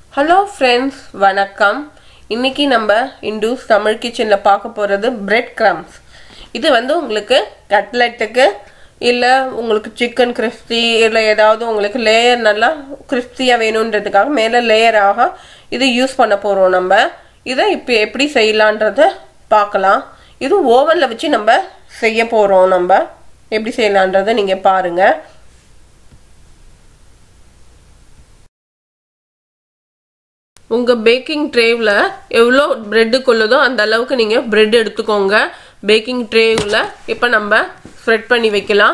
hello friends வணக்கம் இன்னைக்கு நம்ம இண்டூஸ் தமிழ் கிச்சனில் பார்க்க போகிறது பிரெட் கிரம்ஸ் இது வந்து உங்களுக்கு கட்லெட்டுக்கு இல்லை உங்களுக்கு சிக்கன் கிறிஸ்பி இல்லை ஏதாவது உங்களுக்கு லேயர் நல்லா கிறிஸ்பியாக வேணுன்றதுக்காக மேலே லேயராக இது யூஸ் பண்ண போகிறோம் நம்ம இதை இப்போ எப்படி செய்யலான்றத பார்க்கலாம் இது ஓவனில் வச்சு நம்ம செய்ய போகிறோம் நம்ம எப்படி செய்யலான்றதை நீங்கள் பாருங்கள் உங்கள் பேக்கிங் ட்ரேவில் எவ்வளோ ப்ரெட்டு கொள்ளுதோ அந்த அளவுக்கு நீங்கள் ப்ரெட் எடுத்துக்கோங்க பேக்கிங் ட்ரேவில் இப்போ நம்ம ஸ்ப்ரெட் பண்ணி வைக்கலாம்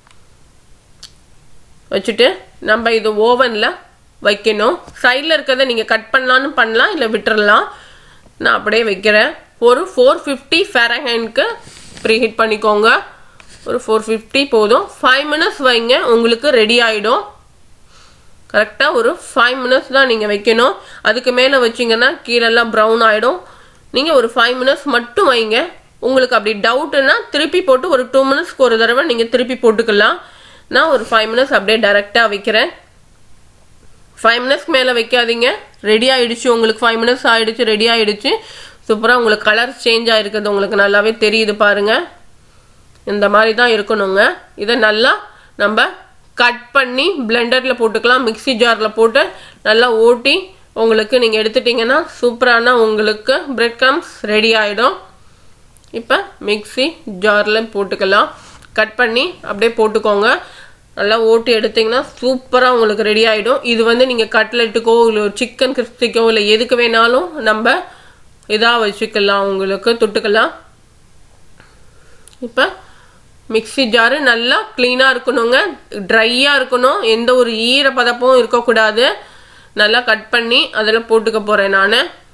வச்சுட்டு நம்ம இது ஓவனில் வைக்கணும் சைடில் இருக்கிறத நீங்கள் கட் பண்ணலான்னு பண்ணலாம் இல்லை விட்டுறலாம் நான் அப்படியே வைக்கிறேன் ஒரு ஃபோர் ஃபிஃப்டி ஃபேரஹேண்ட்க்கு ப்ரீஹீட் பண்ணிக்கோங்க ஒரு ஃபோர் ஃபிஃப்டி போதும் ஃபைவ் மினிட்ஸ் வைங்க உங்களுக்கு ரெடி ஆகிடும் கரெக்டாக ஒரு ஃபைவ் மினிட்ஸ் தான் நீங்கள் வைக்கணும் அதுக்கு மேலே வச்சிங்கன்னா கீழெல்லாம் ப்ரௌன் ஆகிடும் நீங்கள் ஒரு ஃபைவ் மினிட்ஸ் மட்டும் வைங்க உங்களுக்கு அப்படி டவுட்டுன்னா திருப்பி போட்டு ஒரு டூ மினிட்ஸ்க்கு ஒரு தடவை நீங்கள் திருப்பி போட்டுக்கலாம் நான் ஒரு ஃபைவ் மினிட்ஸ் அப்படியே டைரெக்டாக வைக்கிறேன் ஃபைவ் மினிட்ஸ்க்கு மேலே வைக்காதீங்க ரெடி ஆகிடுச்சு உங்களுக்கு ஃபைவ் மினிட்ஸ் ஆகிடுச்சு ரெடி ஆகிடுச்சு சூப்பராக உங்களுக்கு கலர் சேஞ்ச் ஆகிருக்குது உங்களுக்கு நல்லாவே தெரியுது பாருங்கள் இந்த மாதிரி தான் இருக்கணுங்க இதை நல்லா நம்ம கட் பண்ணி பிளெண்டரில் போட்டுக்கலாம் மிக்சி ஜாரில் போட்டு நல்லா ஓட்டி உங்களுக்கு நீங்கள் எடுத்துட்டிங்கன்னா சூப்பரான உங்களுக்கு பிரெட் க்ரம்ஸ் ரெடி ஆகிடும் இப்போ மிக்சி ஜாரில் போட்டுக்கலாம் கட் பண்ணி அப்படியே போட்டுக்கோங்க நல்லா ஓட்டி எடுத்திங்கன்னா சூப்பராக உங்களுக்கு ரெடி ஆகிடும் இது வந்து நீங்கள் கட்லெட்டுக்கோ இல்லை சிக்கன் கிறிஸ்பிக்கோ இல்லை எதுக்கு வேணாலும் நம்ம இதாக வச்சுக்கலாம் உங்களுக்கு தொட்டுக்கலாம் இப்போ மிக்சி ஜாரு நல்லா க்ளீனாக இருக்கணுங்க ட்ரையாக இருக்கணும் எந்த ஒரு ஈர பதப்பும் இருக்கக்கூடாது நல்லா கட் பண்ணி அதில் போட்டுக்க போகிறேன் நான்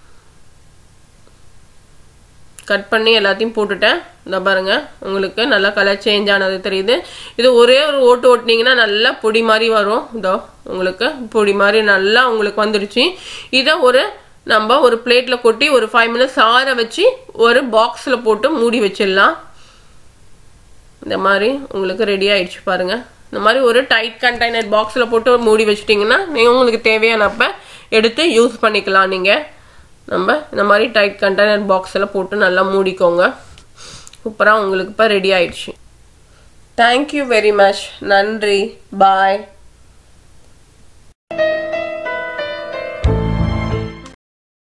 கட் பண்ணி எல்லாத்தையும் போட்டுட்டேன் இந்த பாருங்க உங்களுக்கு நல்லா கலர் சேஞ்ச் ஆனது தெரியுது இது ஒரே ஒரு ஓட்டு ஓட்டினீங்கன்னா நல்லா பொடி மாதிரி வரும் இதோ உங்களுக்கு பொடி மாதிரி நல்லா உங்களுக்கு வந்துடுச்சு இதை ஒரு நம்ம ஒரு பிளேட்டில் கொட்டி ஒரு ஃபைவ் மினிட்ஸ் ஆற வச்சு ஒரு பாக்ஸில் போட்டு மூடி வச்சிடலாம் இந்த மாதிரி உங்களுக்கு ரெடி ஆயிடுச்சு பாருங்கள் இந்த மாதிரி ஒரு டைட் கண்டெய்னர் பாக்ஸில் போட்டு மூடி வச்சிட்டிங்கன்னா நீங்கள் உங்களுக்கு தேவையானப்ப எடுத்து யூஸ் பண்ணிக்கலாம் நீங்கள் நம்ம இந்த மாதிரி டைட் கண்டெய்னர் பாக்ஸில் போட்டு நல்லா மூடிக்கோங்க சூப்பராக உங்களுக்கு இப்போ ரெடி ஆயிடுச்சு தேங்க்யூ வெரி மச் நன்றி பாய்